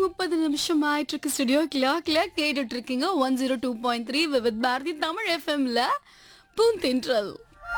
முப்பது நிமிஷம் ஆயிட்டு இருக்கு ஸ்டுடியோ கிளாக்ல கேட்டுட்டு இருக்கீங்க one zero two point three with Bharathi Tamil எஃப்எம்ல பூந்தென்றல்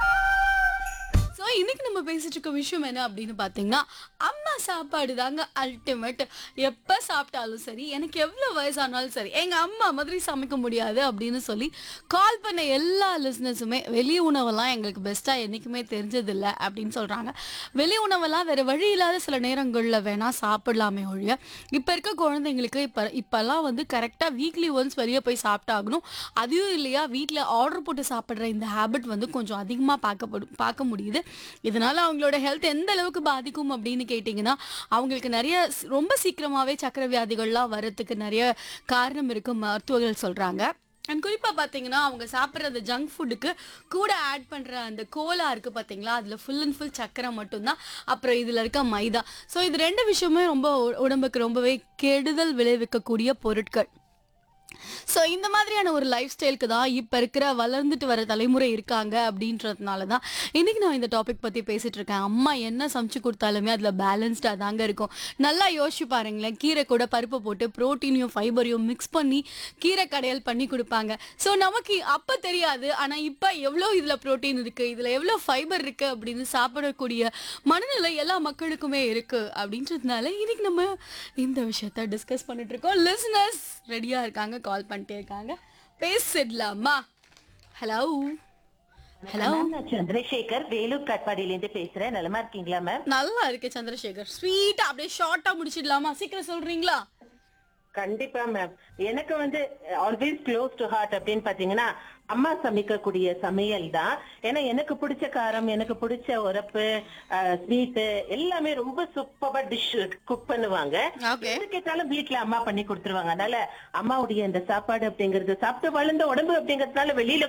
ஸோ இன்னைக்கு நம்ம பேசிட்டு இருக்க விஷயம் என்ன அப்படின்னு பார்த்தீங்கன்னா அம்மா சாப்பாடு தாங்க அல்டிமேட் எப்போ சாப்பிட்டாலும் சரி எனக்கு எவ்வளோ வயசானாலும் சரி எங்கள் அம்மா மாதிரி சமைக்க முடியாது அப்படின்னு சொல்லி கால் பண்ண எல்லா லிஸ்னஸுமே வெளி உணவெல்லாம் எங்களுக்கு பெஸ்ட்டாக என்றைக்குமே தெரிஞ்சதில்லை அப்படின்னு சொல்கிறாங்க வெளி உணவெல்லாம் வேறு வழி இல்லாத சில நேரங்களில் வேணால் சாப்பிடலாமே ஒழிய இப்போ இருக்க குழந்தைங்களுக்கு இப்போ இப்போல்லாம் வந்து கரெக்டாக வீக்லி ஒன்ஸ் வெளியே போய் சாப்பிட்டாகணும் அதுவும் இல்லையா வீட்டில் ஆர்டர் போட்டு சாப்பிட்ற இந்த ஹேபிட் வந்து கொஞ்சம் அதிகமாக பார்க்கப்படும் பார்க்க முடியுது இதனால அவங்களோட ஹெல்த் எந்த அளவுக்கு பாதிக்கும் அப்படின்னு கேட்டிங்கன்னா அவங்களுக்கு நிறைய ஸ்- ரொம்ப சீக்கிரமாகவே சக்கரை வியாதிகள்லாம் வரத்துக்கு நிறைய காரணம் இருக்கு மருத்துவர்கள் சொல்கிறாங்க அண்ட் குறிப்பாக பார்த்தீங்கன்னா அவங்க சாப்பிட்ற அந்த ஜங்க் ஃபுட்டுக்கு கூட ஆட் பண்ணுற அந்த கோலா இருக்குது பார்த்தீங்களா அதில் ஃபுல் அண்ட் ஃபுல் சக்கரை மட்டும்தான் அப்புறம் இதில் இருக்க மைதா ஸோ இது ரெண்டு விஷயமே ரொம்ப உ- உடம்புக்கு ரொம்பவே கெடுதல் விளைவிக்கக்கூடிய பொருட்கள் ஸோ இந்த மாதிரியான ஒரு லைஃப் ஸ்டைலுக்கு தான் இப்போ இருக்கிற வளர்ந்துட்டு வர தலைமுறை இருக்காங்க அப்படின்றதுனால தான் இன்னைக்கு நான் இந்த டாபிக் பற்றி பேசிட்டு இருக்கேன் அம்மா என்ன சமைச்சு கொடுத்தாலுமே அதில் பேலன்ஸ்டாக தாங்க இருக்கும் நல்லா யோசிச்சு பாருங்களேன் கீரை கூட பருப்பு போட்டு ப்ரோட்டீனையும் ஃபைபரையும் மிக்ஸ் பண்ணி கீரை கடையல் பண்ணி கொடுப்பாங்க ஸோ நமக்கு அப்போ தெரியாது ஆனால் இப்போ எவ்வளோ இதில் ப்ரோட்டீன் இருக்குது இதில் எவ்வளோ ஃபைபர் இருக்குது அப்படின்னு சாப்பிடக்கூடிய மனநிலை எல்லா மக்களுக்குமே இருக்குது அப்படின்றதுனால இன்னைக்கு நம்ம இந்த விஷயத்த டிஸ்கஸ் பண்ணிட்டு இருக்கோம் லிசனர்ஸ் ரெடியாக இருக்காங்க கால் பண்ணிட்டே இருக்காங்க பேசிடலாமா ஹலோ ஹலோ மேம், நான் சந்திரசேகர் வேலூர் காட்பாடியில இருந்து பேசுறேன் நலமா இருக்கீங்களா மேம் நல்லா இருக்கு சந்திரசேகர் ஸ்வீட்டா அப்படியே ஷார்ட்டா முடிச்சிடலாமா சீக்கிரம் சொல்றீங்களா கண்டிப்பா மேம் எனக்கு வந்து ஆல்வேஸ் க்ளோஸ் டு ஹார்ட் அப்படின்னு பாத்தீங்கன்னா அம்மா சமைக்கக்கூடிய சமையல் தான் ஏன்னா எனக்கு பிடிச்ச காரம் எனக்கு பிடிச்ச உரப்பு ஸ்வீட் எல்லாமே ரொம்ப சூப்பரா டிஷ் குக் பண்ணுவாங்க ஓகே எது கேட்டாலும் வீட்ல அம்மா பண்ணி கொடுத்துருவாங்க அதனால அம்மாவுடைய இந்த சாப்பாடு அப்படிங்கறது சாப்பிட்டு வளர்ந்த உடம்பு அப்படிங்கறதுனால வெளியில